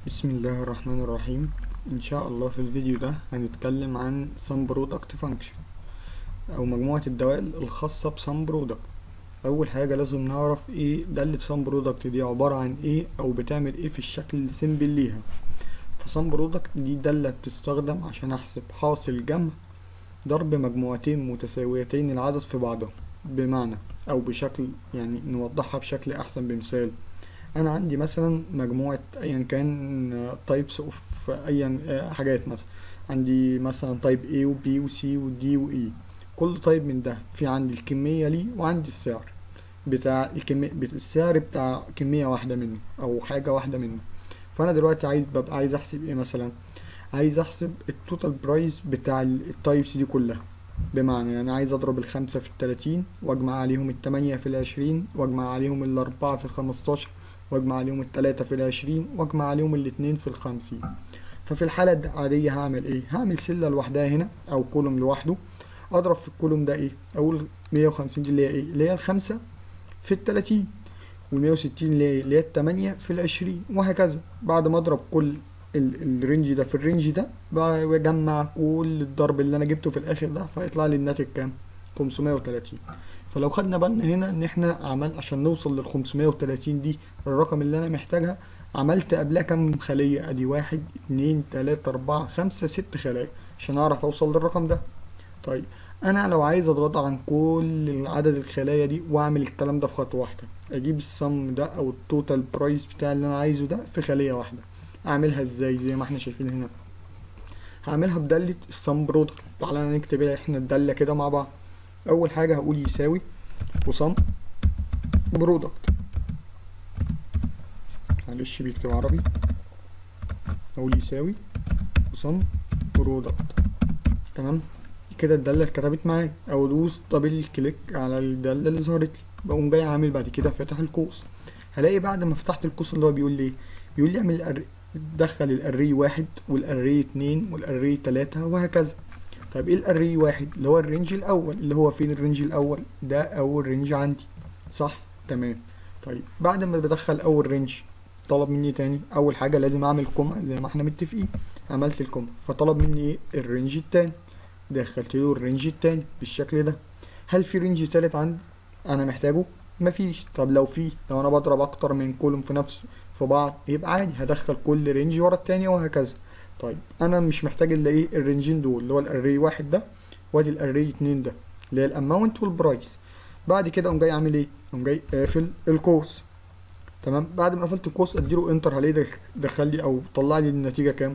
بسم الله الرحمن الرحيم ان شاء الله في الفيديو ده هنتكلم عن some product function او مجموعة الدوال الخاصة ب some product اول حاجة لازم نعرف ايه دالة some product دي عبارة عن ايه او بتعمل ايه في الشكل السيمبل ليها فsum product دي دالة بتستخدم عشان احسب حاصل جمع ضرب مجموعتين متساويتين العدد في بعضهم بمعنى او بشكل يعني نوضحها بشكل احسن بمثال انا عندي مثلا مجموعه ايا كان تايبس اوف ايا حاجات مثلا عندي مثلا تايب A و B و C و D و E كل تايب من ده في عندي الكميه ليه وعندي السعر بتاع الكميه السعر بتاع كميه واحده منه او حاجه واحده منه فانا دلوقتي عايز ببقى عايز احسب ايه مثلا عايز احسب التوتال برايس بتاع التايبس دي كلها بمعنى يعني عايز اضرب الخمسة في التلاتين واجمع عليهم التمانية في العشرين واجمع عليهم الاربعة في الخمستاشر واجمع عليهم التلاتة في العشرين واجمع عليهم الاتنين في الخمسين ففي الحالة العادية هعمل ايه هعمل سلة لوحدها هنا او كولوم لوحده اضرب في الكولوم ده ايه اقول مية وخمسين دي اللي هي ايه اللي هي الخمسة في التلاتين والمية وستين اللي هي اللي هي التمانية في العشرين وهكذا بعد ما اضرب كل الرينج ده في الرينج ده بجمع كل الضرب اللي انا جبته في الاخر ده فيطلع لي الناتج كام 530 فلو خدنا بالنا هنا ان احنا عمل عشان نوصل لل 530 دي الرقم اللي انا محتاجها عملت قبلها كام خلية ادي واحد اتنين تلاتة اربعة خمسة ست خلايا عشان اعرف اوصل للرقم ده طيب انا لو عايز اتغاضى عن كل عدد الخلايا دي واعمل الكلام ده في خطوة واحدة اجيب السم ده او التوتال برايس بتاع اللي انا عايزه ده في خلية واحدة اعملها ازاي زي ما احنا شايفين هنا هعملها بدالة السم برودكت تعالى نكتب احنا الدالة كده مع بعض اول حاجة هقول يساوي وسم برودكت معلش بيكتب عربي اقول يساوي وسم برودكت تمام كده الدالة اتكتبت معايا او ادوس دبل كليك على الدالة اللي ظهرت لي بقوم جاي عامل بعد كده فاتح القوس هلاقي بعد ما فتحت القوس اللي هو بيقول لي ايه بيقول لي اعمل دخل الاري واحد والاري اتنين والاري تلاتة وهكذا طيب ايه الاري واحد اللي هو الرينج الاول اللي هو فين الرينج الاول ده اول رينج عندي صح تمام طيب بعد ما بدخل اول رينج طلب مني تاني اول حاجة لازم اعمل كوما زي ما احنا متفقين عملت الكوما فطلب مني ايه الرينج التاني دخلت له الرينج التاني بالشكل ده هل في رينج تالت عندي انا محتاجه مفيش طب لو في لو انا بضرب اكتر من كولوم في نفس في بعض يبقى عادي هدخل كل رينج ورا التاني وهكذا طيب انا مش محتاج الا ايه الرينجين دول اللي هو الاري واحد ده وادي الاري اتنين ده اللي هي الاماونت والبرايس بعد كده اقوم جاي اعمل ايه اقوم جاي قافل القوس تمام بعد ما قفلت القوس اديله انتر هلاقيه دخل لي او طلع لي النتيجه كام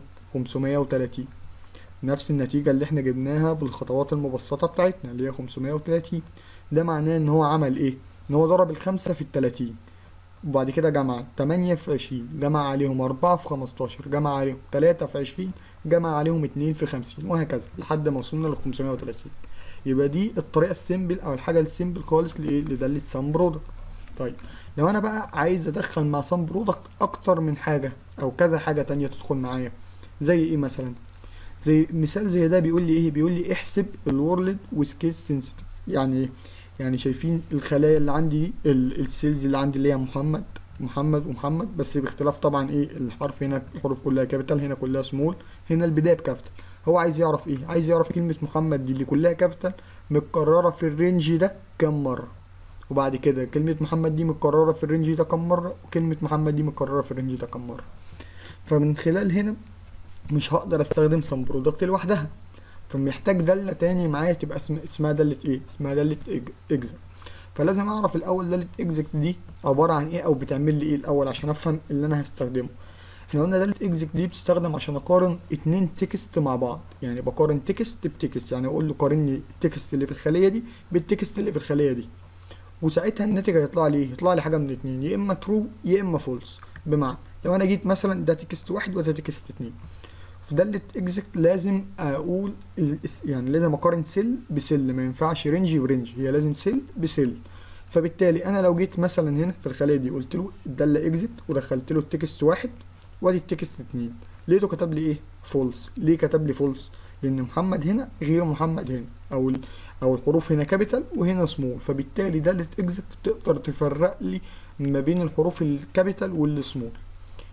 530 نفس النتيجة اللي احنا جبناها بالخطوات المبسطة بتاعتنا اللي هي 530 ده معناه ان هو عمل ايه ان هو ضرب الخمسة في التلاتين وبعد كده جمع تمانية في عشرين جمع عليهم أربعة في خمستاشر جمع عليهم تلاتة في عشرين جمع عليهم اتنين في خمسين وهكذا لحد ما وصلنا لخمسمية وتلاتين يبقى دي الطريقة السيمبل أو الحاجة السيمبل خالص لإيه لدالة سام برودكت طيب لو أنا بقى عايز أدخل مع سام برودكت أكتر من حاجة أو كذا حاجة تانية تدخل معايا زي إيه مثلا زي مثال زي ده بيقول لي إيه بيقول لي احسب الورلد وسكيل سنسيتيف يعني إيه يعني شايفين الخلايا اللي عندي السيلز اللي عندي اللي هي محمد محمد ومحمد بس باختلاف طبعا ايه الحرف هنا الحروف كلها كابيتال هنا كلها سمول هنا البدايه بكابيتال هو عايز يعرف ايه عايز يعرف كلمه محمد دي اللي كلها كابيتال متكرره في الرينج ده كام مره وبعد كده كلمه محمد دي متكرره في الرينج ده كام مره وكلمه محمد دي متكرره في الرينج ده كام مره فمن خلال هنا مش هقدر استخدم سم برودكت لوحدها فمحتاج دالة تاني معايا تبقى اسمها دالة ايه اسمها دالة اكزاكت فلازم اعرف الاول دالة اكزاكت دي عبارة عن ايه او بتعمل لي ايه الاول عشان افهم اللي انا هستخدمه احنا قلنا دالة اكزاكت دي بتستخدم عشان اقارن اتنين تكست مع بعض يعني بقارن تكست بتكست يعني اقول له قارني التكست اللي في الخلية دي بالتكست اللي في الخلية دي وساعتها الناتج هيطلع لي ايه يطلع لي حاجة من الاتنين يا اما ترو يا اما فولس بمعنى لو انا جيت مثلا ده تكست واحد وده تكست اتنين في دالة اكزكت لازم اقول يعني لازم اقارن سيل بسيل ما ينفعش رينج ورينج هي لازم سيل بسيل فبالتالي انا لو جيت مثلا هنا في الخليه دي قلت له الداله اكزت ودخلت له التكست واحد وادي التكست اتنين لقيته كتب لي ايه فولس ليه كتب لي فولس لان محمد هنا غير محمد هنا او او الحروف هنا كابيتال وهنا سمول فبالتالي داله اكزت تقدر تفرق لي ما بين الحروف الكابيتال والسمول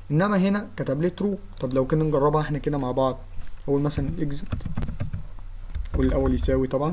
انما هنا كتب لي ترو طب لو كنا نجربها احنا كده مع بعض اقول مثلا اكزت والاول يساوي طبعا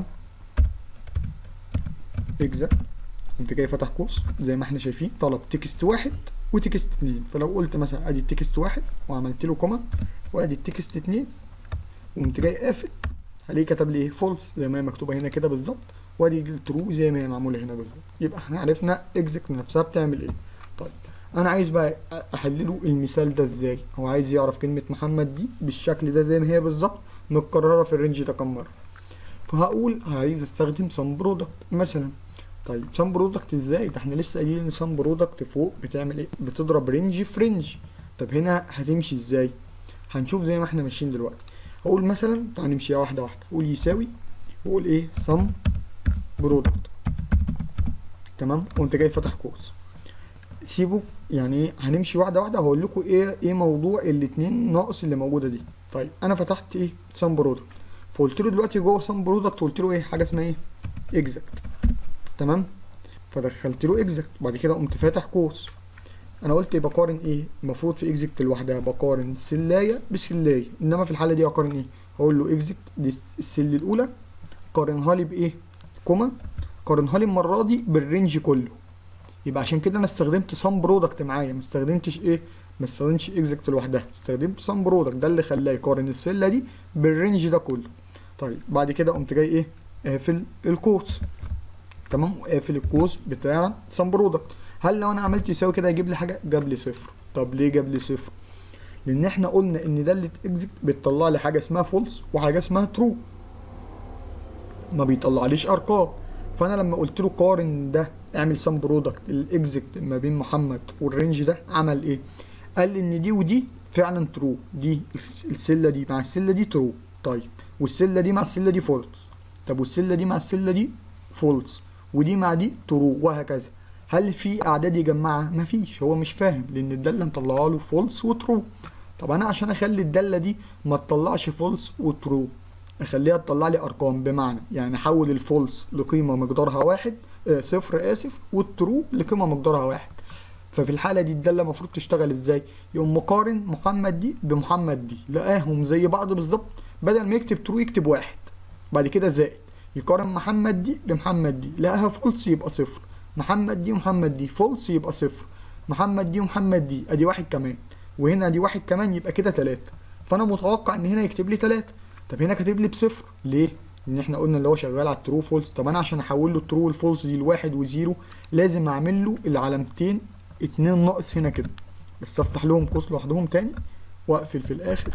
اكزت قمت جاي فاتح قوس زي ما احنا شايفين طلب تكست واحد وتكست اتنين فلو قلت مثلا ادي التكست واحد وعملت له كوما وادي التكست اتنين وقمت جاي قافل هلاقيه كتب لي ايه فولس زي ما هي مكتوبه هنا كده بالظبط وادي الترو زي ما هي معموله هنا بالظبط يبقى احنا عرفنا اكزت نفسها بتعمل ايه طيب انا عايز بقى احلله المثال ده ازاي هو عايز يعرف كلمه محمد دي بالشكل ده زي ما هي بالظبط متكرره في الرينج ده كام مره فهقول عايز استخدم سم برودكت مثلا طيب سم برودكت ازاي ده احنا لسه قايلين ان سم برودكت فوق بتعمل ايه بتضرب رينج في رينج طب هنا هتمشي ازاي هنشوف زي ما احنا ماشيين دلوقتي هقول مثلا تعالى نمشيها واحده واحده اقول يساوي واقول ايه سم برودكت تمام وانت جاي فاتح قوس سيبوا يعني ايه هنمشي واحده واحده هقول لكم ايه ايه موضوع الاتنين ناقص اللي موجوده دي طيب انا فتحت ايه سم برودكت فقلت له دلوقتي جوه سم برودكت قلت له ايه حاجه اسمها ايه اكزاكت تمام فدخلت له اكزاكت وبعد كده قمت فاتح قوس انا قلت بقارن ايه المفروض في اكزاكت لوحدها بقارن سلايه بسلايه انما في الحاله دي اقارن ايه هقول له اكزاكت دي السل الاولى قارنها لي بايه كوما قارنها لي المره دي بالرينج كله يبقى عشان كده انا استخدمت سم برودكت معايا ما استخدمتش ايه ما استخدمتش اكزاكت لوحدها استخدمت سم برودكت ده اللي خلاه يقارن السله دي بالرينج ده كله طيب بعد كده قمت جاي ايه قافل القوس تمام وقافل القوس بتاع سم برودكت هل لو انا عملت يساوي كده يجيب لي حاجه جاب لي صفر طب ليه جاب لي صفر لان احنا قلنا ان داله اكزيت بتطلع لي حاجه اسمها فولس وحاجه اسمها ترو ما بيطلعليش ارقام فانا لما قلت له قارن ده اعمل سم برودكت الاكزيت ما بين محمد والرينج ده عمل ايه قال لي ان دي ودي فعلا ترو دي السله دي مع السله دي ترو طيب والسله دي مع السله دي فولس طب والسله دي مع السله دي فولس ودي مع دي ترو وهكذا هل في اعداد يجمعها مفيش هو مش فاهم لان الداله مطلعه له فولس وترو طب انا عشان اخلي الداله دي ما تطلعش فولس وترو اخليها تطلع لي ارقام بمعنى يعني احول الفولس لقيمه مقدارها واحد آه صفر اسف والترو لقيمه مقدارها واحد ففي الحاله دي الداله المفروض تشتغل ازاي يقوم مقارن محمد دي بمحمد دي لقاهم زي بعض بالظبط بدل ما يكتب ترو يكتب واحد بعد كده زائد يقارن محمد دي بمحمد دي لقاها فولس يبقى صفر محمد دي ومحمد دي فولس يبقى صفر محمد دي ومحمد دي ادي واحد كمان وهنا دي واحد كمان يبقى كده تلاتة فانا متوقع ان هنا يكتب لي تلاتة طب هنا كاتب لي بصفر ليه ان احنا قلنا اللي هو شغال على الترو فولس طب انا عشان احول له الترو والفولس دي لواحد وزيرو لازم اعمل له العلامتين اتنين ناقص هنا كده بس افتح لهم قوس لوحدهم تاني واقفل في الاخر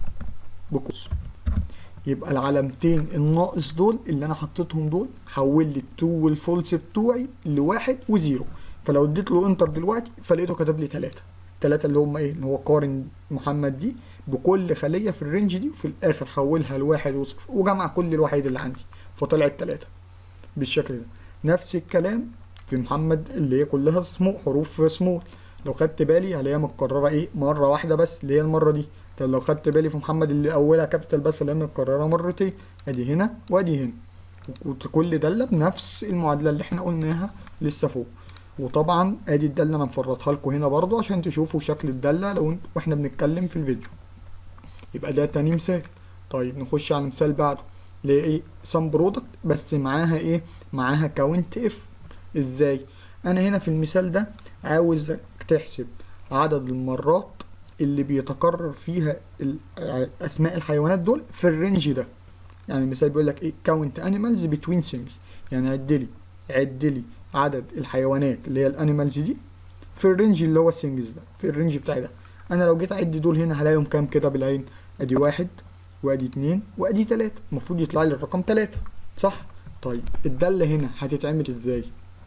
بقوس يبقى العلامتين الناقص دول اللي انا حطيتهم دول حول لي الترو والفولس بتوعي لواحد وزيرو فلو اديت له انتر دلوقتي فلقيته كتب لي تلاتة تلاتة اللي هم ايه اللي هو قارن محمد دي بكل خلية في الرينج دي وفي الاخر حولها لواحد وصفر وجمع كل الوحيد اللي عندي فطلعت تلاتة بالشكل ده نفس الكلام في محمد اللي هي كلها سمو حروف سمول لو خدت بالي هلاقيها متكررة ايه مرة واحدة بس اللي هي المرة دي طب لو خدت بالي في محمد اللي اولها كابيتال بس اللي هي متكررة مرتين ادي هنا وادي هنا وكل دالة بنفس المعادلة اللي احنا قلناها لسه فوق وطبعا ادي الدالة انا مفرطها لكم هنا برضو عشان تشوفوا شكل الدالة لو انت واحنا بنتكلم في الفيديو يبقى ده تاني مثال طيب نخش على مثال بعده اللي هي ايه سم برودكت بس معاها ايه معاها كاونت اف ازاي انا هنا في المثال ده عاوز تحسب عدد المرات اللي بيتكرر فيها اسماء الحيوانات دول في الرينج ده يعني المثال بيقول لك ايه كاونت انيمالز بتوين سينجز يعني عد لي عد لي عدد الحيوانات اللي هي الانيمالز دي في الرينج اللي هو السنجز ده في الرينج بتاعي ده انا لو جيت اعد دول هنا هلاقيهم كام كده بالعين ادي واحد وادي اتنين وادي تلاتة المفروض يطلع لي الرقم تلاتة صح طيب الدالة هنا هتتعمل ازاي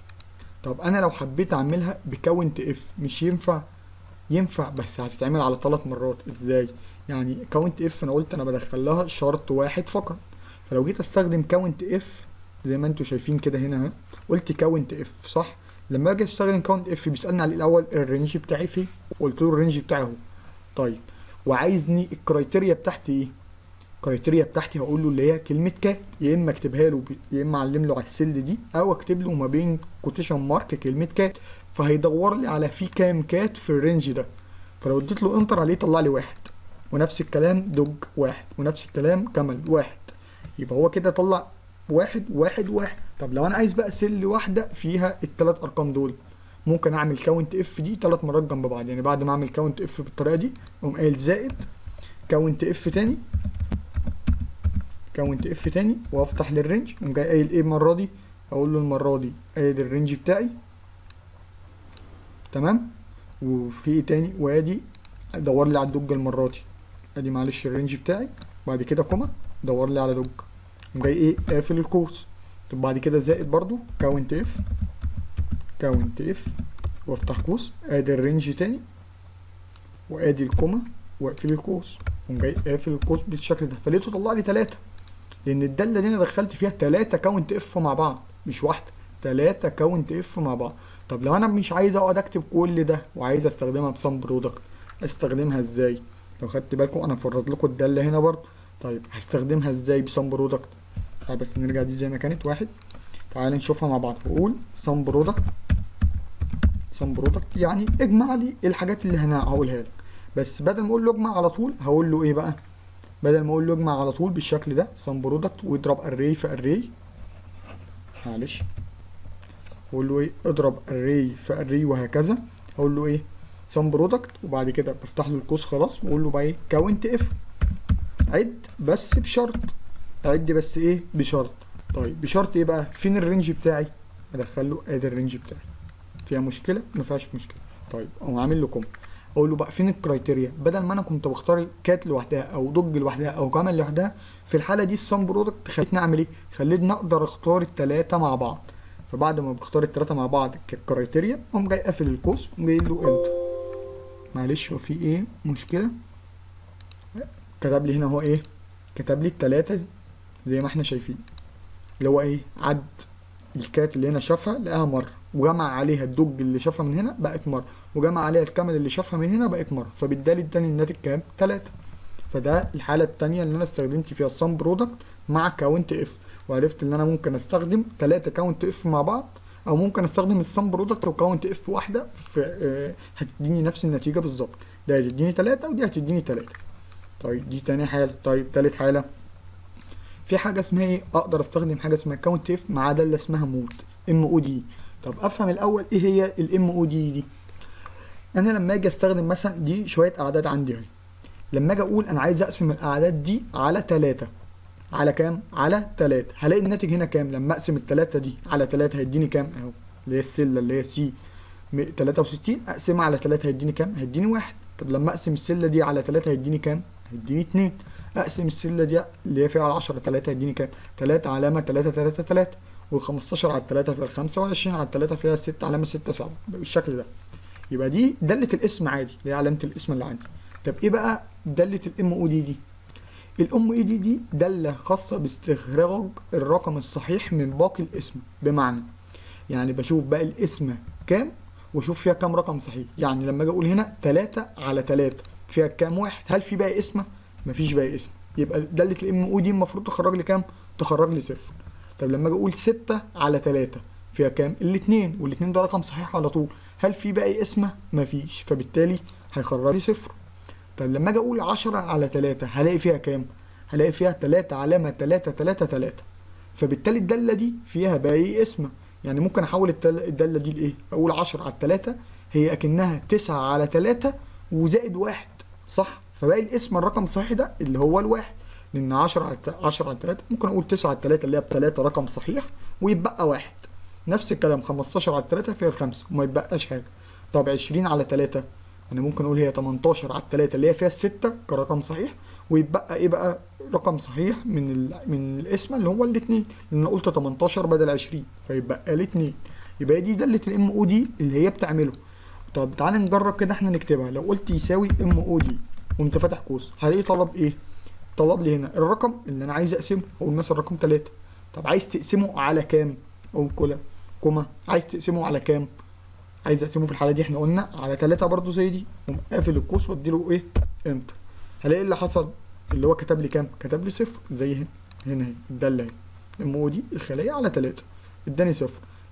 طب انا لو حبيت اعملها بكاونت اف مش ينفع ينفع بس هتتعمل على ثلاث مرات ازاي يعني كاونت اف انا قلت انا بدخل لها شرط واحد فقط فلو جيت استخدم كاونت اف زي ما انتم شايفين كده هنا اهو قلت كاونت اف صح لما اجي استخدم كاونت اف بيسالني على الاول الرينج بتاعي فين قلت له الرينج بتاعي اهو طيب وعايزني الكرايتيريا بتاعتي ايه الكرايتيريا بتاعتي هقول له اللي هي كلمه كات يا اما اكتبها له يا اما اعلم له على السل دي او اكتب له ما بين كوتيشن مارك كلمه كات فهيدور لي على في كام كات في الرينج ده فلو اديت له انتر عليه يطلع لي واحد ونفس الكلام دوج واحد ونفس الكلام كمل واحد يبقى هو كده طلع واحد واحد واحد طب لو انا عايز بقى سل واحده فيها الثلاث ارقام دول ممكن اعمل كاونت اف دي ثلاث مرات جنب بعض يعني بعد ما اعمل كاونت اف بالطريقه دي اقوم قايل زائد كاونت اف تاني كاونت اف تاني وافتح للرينج اقوم جاي قايل ايه المره دي اقول له المره دي ادي الرينج بتاعي تمام وفي ايه تاني وادي دور لي على الدوج المره دي ادي معلش الرينج بتاعي بعد كده كوما دور لي على دوج اقوم جاي ايه قافل القوس طب بعد كده زائد برضو كاونت اف كاونت اف وافتح قوس ادي الرينج تاني وادي الكوما واقفل القوس اقوم جاي قافل القوس بالشكل ده فلقيته طلع لي تلاتة لان الداله دي انا دخلت فيها تلاتة كاونت اف مع بعض مش واحده تلاتة كاونت اف مع بعض طب لو انا مش عايز اقعد اكتب كل ده وعايز استخدمها بسم برودكت استخدمها ازاي لو خدت بالكم انا فرض لكم الداله هنا برضه طيب هستخدمها ازاي بسم برودكت تعال بس نرجع دي زي ما كانت واحد تعال نشوفها مع بعض هقول سم برودكت سم برودكت يعني اجمع لي الحاجات اللي انا هقولها لك بس بدل ما اقول له اجمع على طول هقول له ايه بقى بدل ما اقول له اجمع على طول بالشكل ده سم برودكت واضرب اري في اري معلش اقول له ايه اضرب اري في اري وهكذا اقول له ايه سم برودكت وبعد كده بفتح له القوس خلاص واقول له بقى ايه كاونت اف عد بس بشرط عد بس ايه بشرط طيب بشرط ايه بقى فين الرينج بتاعي ادخل له ادي الرينج بتاعي فيها مشكله ما فيهاش مشكله طيب اقوم عامل له كوم اقول له بقى فين الكرايتيريا بدل ما انا كنت بختار كات لوحدها او دوج لوحدها او جمل لوحدها في الحاله دي السم برودكت خلتني اعمل ايه خلتني اقدر اختار الثلاثه مع بعض فبعد ما بختار الثلاثه مع بعض ككرايتيريا اقوم جاي قافل القوس واقوم جاي له انتر معلش هو في ايه مشكله كتب لي هنا هو ايه كتب لي الثلاثه زي ما احنا شايفين اللي هو ايه عد الكات اللي هنا شافها لقاها مره وجمع عليها الدوج اللي شافها من هنا بقت مره وجمع عليها الكامل اللي شافها من هنا بقت مره فبالتالي اداني الناتج كام 3 فده الحاله الثانيه اللي انا استخدمت فيها السم برودكت مع كاونت اف وعرفت ان انا ممكن استخدم 3 كاونت اف مع بعض او ممكن استخدم السم برودكت وكاونت اف واحده في آه هتديني نفس النتيجه بالظبط ده هتديني 3 ودي هتديني 3 طيب دي تاني حاله طيب تالت حاله في حاجه اسمها ايه اقدر استخدم حاجه اسمها كاونت اف مع داله اسمها مود ام او دي طب افهم الاول ايه هي الام او دي دي انا لما اجي استخدم مثلا دي شويه اعداد عندي اهي لما اجي اقول انا عايز اقسم الاعداد دي على 3 على كام على 3 هلاقي الناتج هنا كام لما اقسم الثلاثه دي على 3 هيديني كام اهو اللي هي السله اللي هي سي 63 اقسمها على 3 هيديني كام هيديني 1 طب لما اقسم السله دي على 3 هيديني كام هيديني 2 اقسم السله دي اللي هي فيها على 10 3 هيديني كام 3 علامه 3 3 3 وال15 على 3 فيها 25 على 3 فيها 6 علامه 6 7 بالشكل ده يبقى دي داله الاسم عادي اللي هي علامه الاسم اللي عندي طب ايه بقى داله الام او دي دي الام اي دي دي داله خاصه باستخراج الرقم الصحيح من باقي الاسم بمعنى يعني بشوف باقي الاسم كام واشوف فيها كام رقم صحيح يعني لما اجي اقول هنا 3 على 3 فيها كام واحد هل في باقي اسم مفيش باقي اسم يبقى داله الام او دي المفروض تخرج لي كام تخرج لي صفر طب لما اجي اقول 6 على 3 فيها كام الاثنين والاثنين ده رقم صحيح على طول هل في باقي اسم مفيش فبالتالي هيخرج لي صفر طب لما اجي اقول 10 على 3 هلاقي فيها كام هلاقي فيها 3 علامه 3 3 3 فبالتالي الداله دي فيها باقي اسم يعني ممكن احول الداله دي لايه اقول 10 على 3 هي اكنها 9 على 3 وزائد واحد صح فباقي الاسم الرقم الصحيح ده اللي هو الواحد لان 10 على 10 على 3 ممكن اقول 9 على 3 اللي هي ب 3 رقم صحيح ويتبقى واحد نفس الكلام 15 على 3 فيها الخمسه وما يتبقاش حاجه طب 20 على 3 انا ممكن اقول هي 18 على 3 اللي هي فيها الستة كرقم صحيح ويتبقى ايه بقى رقم صحيح من ال... من الاسم اللي هو الاثنين لان انا قلت 18 بدل 20 فيتبقى لي 2 يبقى دي داله الام او دي اللي هي بتعمله طب تعالى نجرب كده احنا نكتبها لو قلت يساوي ام او دي وانت فاتح قوس هلاقي طلب ايه طلب لي هنا الرقم اللي انا عايز اقسمه اقول مثلا رقم 3 طب عايز تقسمه على كام اقول كولا كوما عايز تقسمه على كام عايز اقسمه في الحاله دي احنا قلنا على 3 برضو زي دي اقوم قافل القوس وادي له ايه انتر هلاقي اللي حصل اللي هو كتب لي كام كتب لي صفر زي هنا هنا اهي الداله اهي ام او دي الخليه على 3 اداني صفر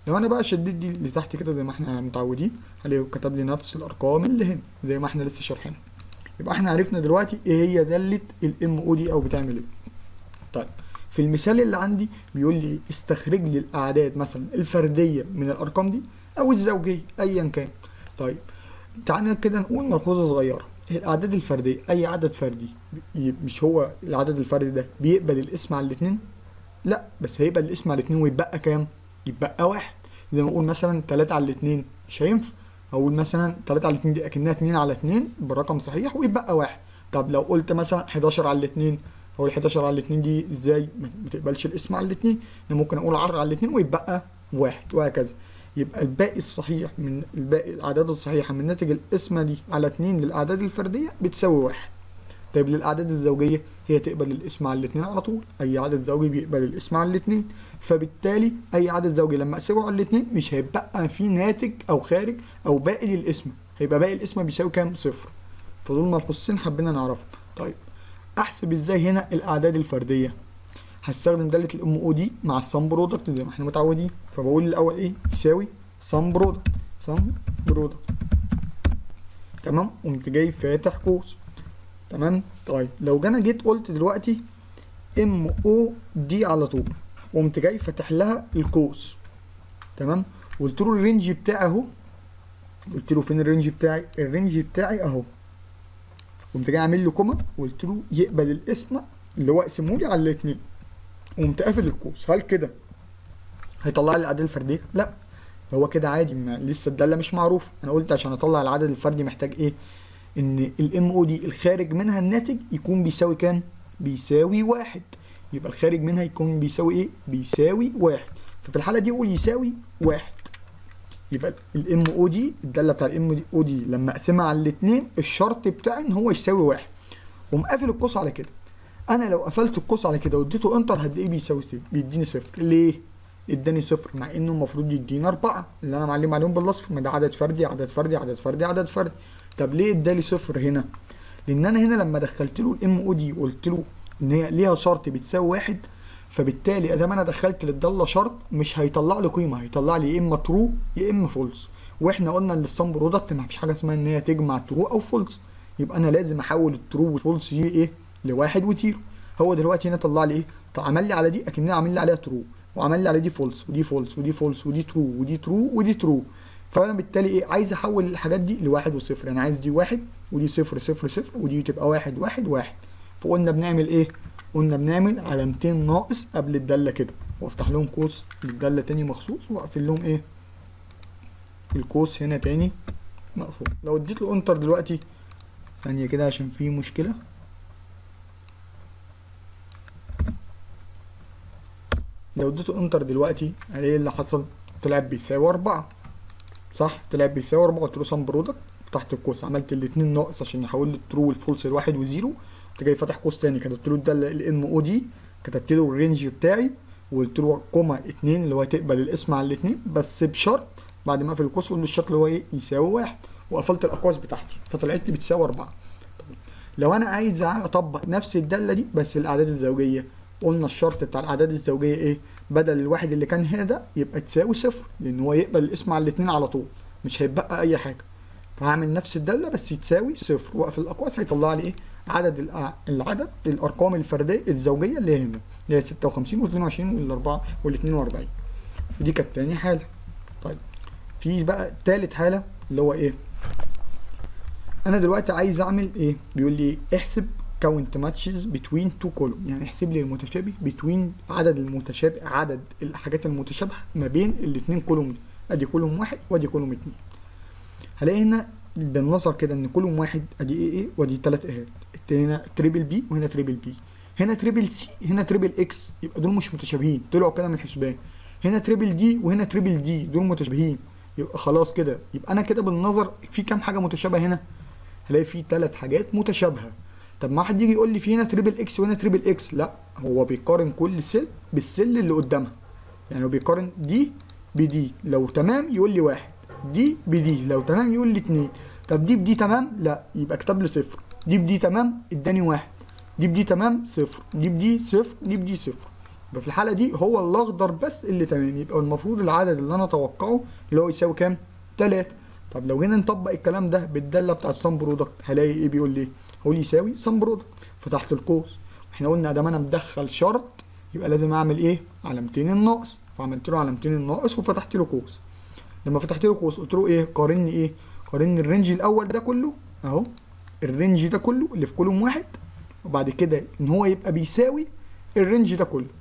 لو انا بقى شديت دي لتحت كده زي ما احنا متعودين هلاقيه كتب لي نفس الارقام اللي هنا زي ما احنا لسه شارحينها يبقى احنا عرفنا دلوقتي ايه هي داله الام او دي او بتعمل ايه طيب في المثال اللي عندي بيقول لي استخرج لي الاعداد مثلا الفرديه من الارقام دي او الزوجيه ايا كان طيب تعالى كده نقول ملحوظه صغيره الاعداد الفرديه اي عدد فردي ي- مش هو العدد الفردي ده بيقبل الاسم على الاثنين لا بس هيقبل الاسم على الاثنين ويتبقى كام يتبقى واحد زي ما اقول مثلا 3 على الاثنين مش هينفع اقول مثلا 3 على الاثنين دي اكنها 2 على 2 برقم صحيح ويتبقى واحد طب لو قلت مثلا 11 على الاثنين هو ال 11 على الاثنين دي ازاي ما ما تقبلش الاسم على الاثنين انا ممكن اقول 10 على الاثنين ويتبقى واحد وهكذا يبقى الباقي الصحيح من الباقي الاعداد الصحيحه من ناتج القسمه دي على 2 للاعداد الفرديه بتساوي واحد طيب للاعداد الزوجيه هي تقبل الاسم على الاثنين على طول اي عدد زوجي بيقبل الاسم على الاثنين فبالتالي اي عدد زوجي لما اقسمه على الاثنين مش هيبقى فيه ناتج او خارج او باقي للاسم هيبقى باقي الاسم بيساوي كام صفر فدول ملحوظتين حبينا نعرفهم طيب احسب ازاي هنا الاعداد الفرديه هستخدم داله الام او دي مع السم برودكت زي ما احنا متعودين فبقول الاول ايه يساوي سم برودكت سم برودكت تمام قمت جاي فاتح قوس تمام طيب لو جانا جيت قلت دلوقتي ام او دي على طول قمت جاي فاتح لها القوس تمام قلت له الرينج بتاعي اهو قلت له فين الرينج بتاعي الرينج بتاعي اهو قمت جاي عامل له كوما وقلت له يقبل الاسم اللي هو اقسمه لي على الاثنين قمت قافل القوس هل كده هيطلع لي الاعداد الفرديه لا هو كده عادي ما لسه الداله مش معروفه انا قلت عشان اطلع العدد الفردي محتاج ايه ان الام او دي الخارج منها الناتج يكون بيساوي كام بيساوي واحد يبقى الخارج منها يكون بيساوي ايه بيساوي واحد ففي الحاله دي اقول يساوي واحد يبقى الام او دي الداله بتاع الام او دي لما اقسمها على الاثنين الشرط بتاعي ان هو يساوي واحد قوم قافل القوس على كده انا لو قفلت القوس على كده واديته انتر هتلاقيه بيساوي صفر بيديني صفر ليه اداني صفر مع انه المفروض يديني اربعه اللي انا معلم عليهم بالاصفر ما ده عدد فردي عدد فردي عدد فردي عدد فردي طب ليه ادالي صفر هنا لان انا هنا لما دخلت له الام او دي وقلت له ان هي ليها شرط بتساوي واحد فبالتالي ادام انا دخلت للضاله شرط مش هيطلع لي قيمه هيطلع لي يا اما ترو يا اما فولس واحنا قلنا ان السم برودكت ما فيش حاجه اسمها ان هي تجمع ترو او فولس يبقى انا لازم احول الترو والفولس دي ايه لواحد وزيرو هو دلوقتي هنا طلع لي ايه طب عمل لي على دي اكنها عامل لي عليها ترو وعمل لي على دي فولس ودي فولس ودي فولس ودي ترو ودي ترو ودي ترو فانا بالتالي ايه عايز احول الحاجات دي لواحد وصفر انا عايز دي واحد ودي صفر صفر صفر ودي تبقى واحد واحد واحد فقلنا بنعمل ايه قلنا بنعمل علامتين ناقص قبل الداله كده وافتح لهم قوس للداله تاني مخصوص واقفل لهم ايه القوس هنا تاني مقفول لو اديت له انتر دلوقتي ثانيه كده عشان في مشكله لو اديته انتر دلوقتي الاقي اللي حصل طلع بيساوي أربعة صح طلع بيساوي أربعة قلت له سم برودكت فتحت القوس عملت الاتنين ناقص عشان يحول لي الترو والفولس لواحد وزيرو قمت جاي فاتح قوس تاني كتبت له الداله الام او دي كتبت له الرينج بتاعي وقلت له كوما اتنين اللي هو تقبل الاسم على الاتنين بس بشرط بعد ما اقفل القوس اقول له الشكل اللي هو ايه يساوي واحد وقفلت الاقواس بتاعتي فطلعت لي بتساوي أربعة لو انا عايز اطبق نفس الداله دي بس الاعداد الزوجيه قلنا الشرط بتاع الاعداد الزوجيه ايه بدل الواحد اللي كان هنا ده يبقى تساوي صفر لان هو يقبل الاسم على الاثنين على طول مش هيتبقى اي حاجه فهعمل نفس الداله بس تساوي صفر واقفل الاقواس هيطلع لي ايه عدد الأع- العدد الارقام الفرديه الزوجيه اللي هي هنا اللي هي 56 و22 والاربعه وال42 دي كانت تاني حاله طيب في بقى تالت حاله اللي هو ايه انا دلوقتي عايز اعمل ايه بيقول لي احسب كاونت ماتشز بتوين تو كولوم يعني احسب لي المتشابه بتوين عدد المتشابه عدد الحاجات المتشابهه ما بين الاثنين كولوم دي ادي كولوم واحد وادي كولوم اتنين هلاقي هنا بالنظر كده ان كولوم واحد ادي ايه ايه وادي ثلاث ايهات هنا تريبل بي وهنا تريبل بي هنا تريبل سي هنا تريبل اكس يبقى دول مش متشابهين طلعوا كده من الحسبان هنا تريبل دي وهنا تريبل دي دول متشابهين يبقى خلاص كده يبقى انا كده بالنظر في كام حاجه متشابهه هنا هلاقي في ثلاث حاجات متشابهه طب ما حد يجي يقول لي في هنا تريبل اكس وهنا تريبل اكس لا هو بيقارن كل سيل بالسيل اللي قدامها يعني هو بيقارن دي بدي لو تمام يقول لي واحد دي بدي لو تمام يقول لي اتنين طب دي بدي تمام لا يبقى كتب لي صفر دي بدي تمام اداني واحد دي بدي تمام صفر دي بدي صفر دي بدي صفر يبقى في الحاله دي هو الاخضر بس اللي تمام يبقى المفروض العدد اللي انا اتوقعه اللي هو يساوي كام 3 طب لو جينا نطبق الكلام ده بالداله بتاعت سم برودكت هلاقي ايه بيقول لي هو يساوي سم برودكت فتحت القوس احنا قلنا ده ما انا مدخل شرط يبقى لازم اعمل ايه علامتين الناقص فعملت له علامتين الناقص وفتحت له قوس لما فتحت له قوس قلت له ايه قارني ايه قارني الرينج الاول ده كله اهو الرينج ده كله اللي في كولوم واحد وبعد كده ان هو يبقى بيساوي الرينج ده كله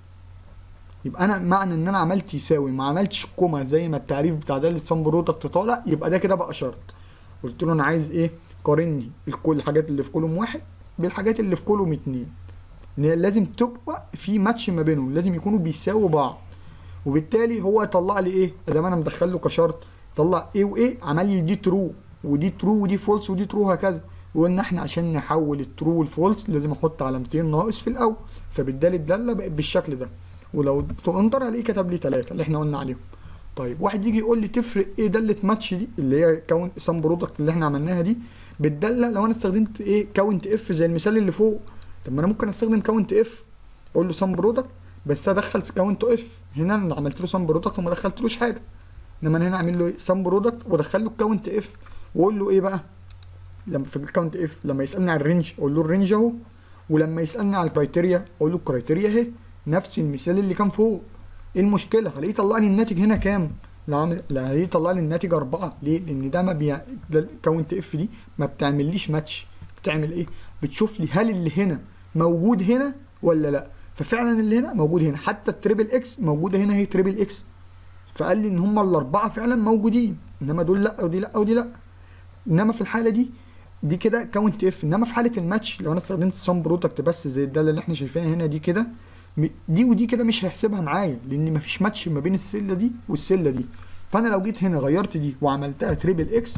يبقى انا معنى ان انا عملت يساوي ما عملتش كوما زي ما التعريف بتاع ده السم برودكت طالع يبقى ده كده بقى شرط قلت له انا عايز ايه قارني كل الحاجات اللي في كولوم واحد بالحاجات اللي في كولوم اتنين ان هي لازم تبقى في ماتش ما بينهم لازم يكونوا بيساووا بعض وبالتالي هو يطلع لي ايه ادام انا مدخل له كشرط طلع ايه وايه عمل لي دي ترو ودي ترو ودي فولس ودي ترو هكذا وقلنا احنا عشان نحول الترو والفولس لازم احط علامتين ناقص في الاول فبالتالي الداله بقت بالشكل ده ولو تنطر هلاقيه كتب لي ثلاثه اللي احنا قلنا عليهم طيب واحد يجي يقول لي تفرق ايه داله ماتش دي اللي هي كاونت سم برودكت اللي احنا عملناها دي بالداله لو انا استخدمت ايه كاونت اف زي المثال اللي فوق طب ما انا ممكن استخدم كاونت اف اقول له سم برودكت بس ادخل كاونت اف هنا انا عملت له سم برودكت وما دخلتلوش حاجه انما انا هنا اعمل له سم برودكت وادخل له كاونت اف واقول له ايه بقى لما في الكاونت اف لما يسالني على الرينج اقول له الرينج اهو ولما يسالني على الكرايتيريا اقول له الكرايتيريا اهي نفس المثال اللي كان فوق ايه المشكله هلاقيه طلع لي الناتج هنا كام لا عامل لا هلاقيه طلع لي الناتج أربعة ليه لان ده ما بيع ده الكاونت اف دي ما بتعمليش ماتش بتعمل ايه بتشوف لي هل اللي هنا موجود هنا ولا لا ففعلا اللي هنا موجود هنا حتى التريبل اكس موجوده هنا هي تريبل اكس فقال لي ان هم الاربعه فعلا موجودين انما دول لا ودي لا ودي لا انما في الحاله دي دي كده كاونت اف انما في حاله الماتش لو انا استخدمت سم برودكت بس زي الداله اللي احنا شايفينها هنا دي كده دي ودي كده مش هيحسبها معايا لان مفيش ماتش ما بين السله دي والسله دي فانا لو جيت هنا غيرت دي وعملتها تريبل اكس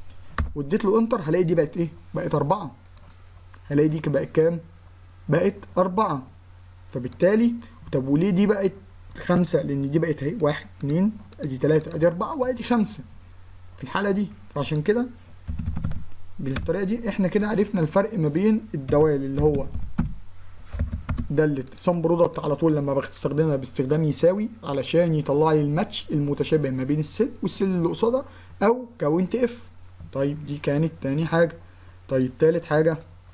واديت له انتر هلاقي دي بقت ايه بقت اربعة هلاقي دي بقت كام بقت اربعة فبالتالي طب وليه دي بقت خمسة لان دي بقت اهي واحد اتنين ادي تلاتة ادي اربعة وادي خمسة في الحالة دي فعشان كده بالطريقة دي احنا كده عرفنا الفرق ما بين الدوال اللي هو دالة سم برودكت على طول لما بستخدمها باستخدام يساوي علشان يطلع لي الماتش المتشابه ما بين السل والسل اللي قصادها او كاونت اف طيب دي كانت تاني حاجة طيب تالت حاجة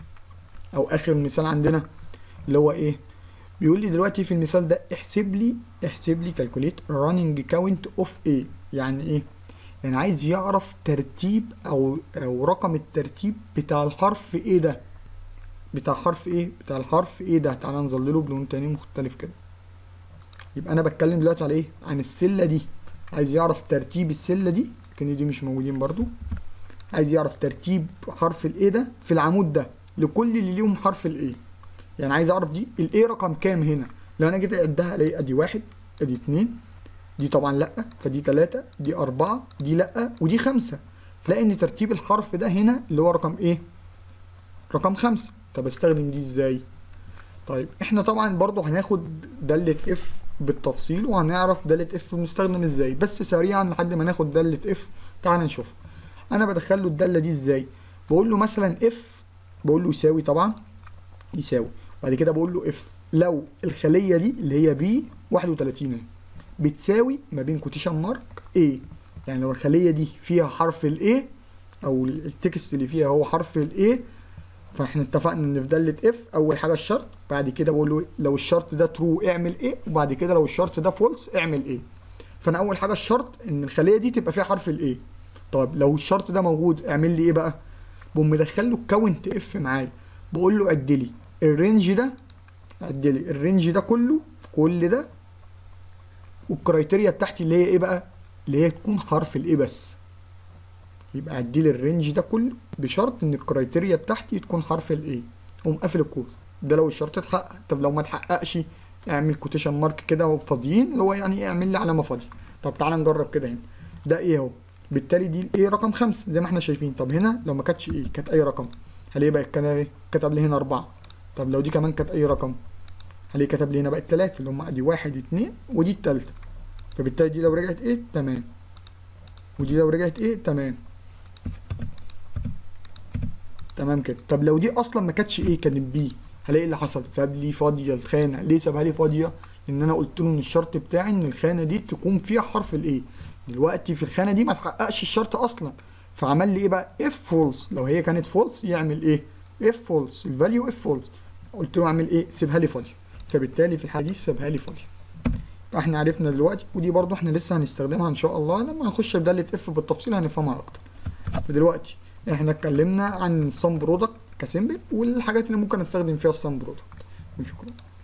او اخر مثال عندنا اللي هو ايه بيقول لي دلوقتي في المثال ده احسب لي احسب لي كالكوليت راننج كاونت اوف ايه يعني ايه يعني عايز يعرف ترتيب او او رقم الترتيب بتاع الحرف ايه ده بتاع حرف ايه بتاع الحرف ايه ده تعالى نظلله بلون تاني مختلف كده يبقى انا بتكلم دلوقتي على ايه عن السله دي عايز يعرف ترتيب السله دي لكن دي مش موجودين برضو عايز يعرف ترتيب حرف الايه ده في العمود ده لكل اللي ليهم حرف الايه يعني عايز اعرف دي الايه رقم كام هنا لو انا جيت اعدها الاقي ادي واحد ادي اتنين دي طبعا لا فدي تلاتة دي أربعة دي لا ودي خمسة تلاقي ان ترتيب الحرف ده هنا اللي هو رقم ايه رقم خمسة طب استخدم دي ازاي طيب احنا طبعا برضو هناخد دالة اف بالتفصيل وهنعرف دالة اف بنستخدم ازاي بس سريعا لحد ما ناخد دالة اف تعال نشوف انا بدخل له الدالة دي ازاي بقول له مثلا اف بقول له يساوي طبعا يساوي بعد كده بقول له اف لو الخلية دي اللي هي بي 31 اهي بتساوي ما بين كوتيشن مارك A يعني لو الخلية دي فيها حرف ال A أو التكست اللي فيها هو حرف ال A فاحنا اتفقنا ان في دالة اف أول حاجة الشرط بعد كده بقول له لو الشرط ده ترو اعمل ايه وبعد كده لو الشرط ده فولس اعمل ايه فأنا أول حاجة الشرط إن الخلية دي تبقى فيها حرف ال A طيب لو الشرط ده موجود اعمل لي ايه بقى؟ بقوم مدخل له كاونت اف معايا بقول له عد لي الرينج ده عد لي الرينج ده كله كل ده والكرايتيريا بتاعتي اللي هي ايه بقى اللي هي تكون حرف الايه بس يبقى ادي لي الرينج ده كله بشرط ان الكرايتيريا بتاعتي تكون حرف الايه اقوم قافل الكود ده لو الشرط اتحقق طب لو ما اتحققش اعمل كوتيشن مارك كده فاضيين اللي هو يعني اعمل لي علامه فاضيه طب تعالى نجرب كده هنا ده ايه اهو بالتالي دي الايه رقم خمسة زي ما احنا شايفين طب هنا لو ما كانتش ايه كانت اي رقم هلاقي بقى كان ايه كتب لي هنا اربعة طب لو دي كمان كانت اي رقم هلاقي كتب لي هنا بقت تلاتة اللي هم ادي واحد اتنين ودي التالتة فبالتالي دي لو رجعت ايه تمام ودي لو رجعت ايه تمام تمام كده طب لو دي اصلا ما كانتش ايه كانت بي هلاقي اللي حصل ساب لي فاضيه الخانه ليه سابها لي فاضيه ان انا قلت له ان الشرط بتاعي ان الخانه دي تكون فيها حرف الايه دلوقتي في الخانه دي ما تحققش الشرط اصلا فعمل لي ايه بقى اف فولس لو هي كانت فولس يعمل ايه اف فولس الفاليو اف فولس قلت له اعمل ايه سيبها لي فاضيه فبالتالي في الحاله دي سيبها لي فاضيه احنا عرفنا دلوقتي ودي برضو احنا لسه هنستخدمها ان شاء الله لما نخش في داله اف بالتفصيل هنفهمها اكتر فدلوقتي احنا اتكلمنا عن الصم برودكت كسيمبل والحاجات اللي ممكن استخدم فيها الصم برودكت وشكرا